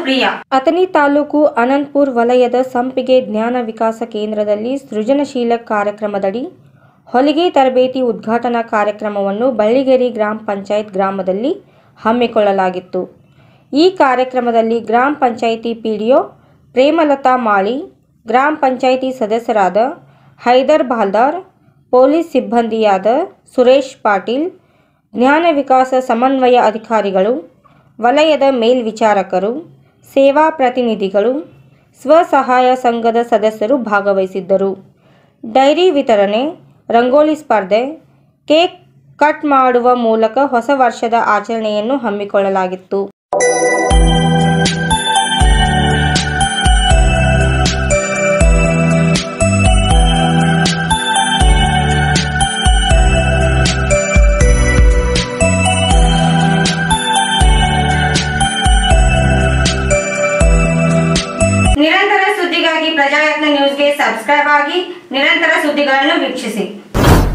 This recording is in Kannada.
ಸುಪ್ರಿಯಾ ಅಥಣಿ ತಾಲೂಕು ಅನಂತಪುರ ವಲಯದ ಸಂಪಿಗೆ ಜ್ಞಾನ ವಿಕಾಸ ಕೇಂದ್ರದಲ್ಲಿ ಸೃಜನಶೀಲ ಕಾರ್ಯಕ್ರಮದಡಿ ಹೊಲಿಗೆ ತರಬೇತಿ ಉದ್ಘಾಟನಾ ಕಾರ್ಯಕ್ರಮವನ್ನು ಬಳ್ಳಿಗೆರೆ ಗ್ರಾಮ ಪಂಚಾಯತ್ ಗ್ರಾಮದಲ್ಲಿ ಹಮ್ಮಿಕೊಳ್ಳಲಾಗಿತ್ತು ಈ ಕಾರ್ಯಕ್ರಮದಲ್ಲಿ ಗ್ರಾಮ ಪಂಚಾಯಿತಿ ಪಿಡಿಒ ಪ್ರೇಮಲತಾ ಮಾಳಿ ಗ್ರಾಮ ಪಂಚಾಯಿತಿ ಸದಸ್ಯರಾದ ಹೈದರ್ ಬಾಲ್ದಾರ್ ಪೊಲೀಸ್ ಸಿಬ್ಬಂದಿಯಾದ ಸುರೇಶ್ ಪಾಟೀಲ್ ಜ್ಞಾನ ವಿಕಾಸ ಸಮನ್ವಯ ಅಧಿಕಾರಿಗಳು ವಲಯದ ಮೇಲ್ವಿಚಾರಕರು ಸೇವಾ ಪ್ರತಿನಿಧಿಗಳು ಸ್ವಸಹಾಯ ಸಂಘದ ಸದಸ್ಯರು ಭಾಗವಹಿಸಿದ್ದರು ಡೈರಿ ವಿತರಣೆ ರಂಗೋಲಿ ಸ್ಪರ್ಧೆ ಕೇಕ್ ಕಟ್ ಮಾಡುವ ಮೂಲಕ ಹೊಸ ವರ್ಷದ ಆಚರಣೆಯನ್ನು ಹಮ್ಮಿಕೊಳ್ಳಲಾಗಿತ್ತು ನಿರಂತರ ಸುದ್ದಿಗಾಗಿ ಪ್ರಜಾಯತ್ನ ನ್ಯೂಸ್ಗೆ ಸಬ್ಸ್ಕ್ರೈಬ್ ಆಗಿ ನಿರಂತರ ಸುದ್ದಿಗಳನ್ನು ವೀಕ್ಷಿಸಿ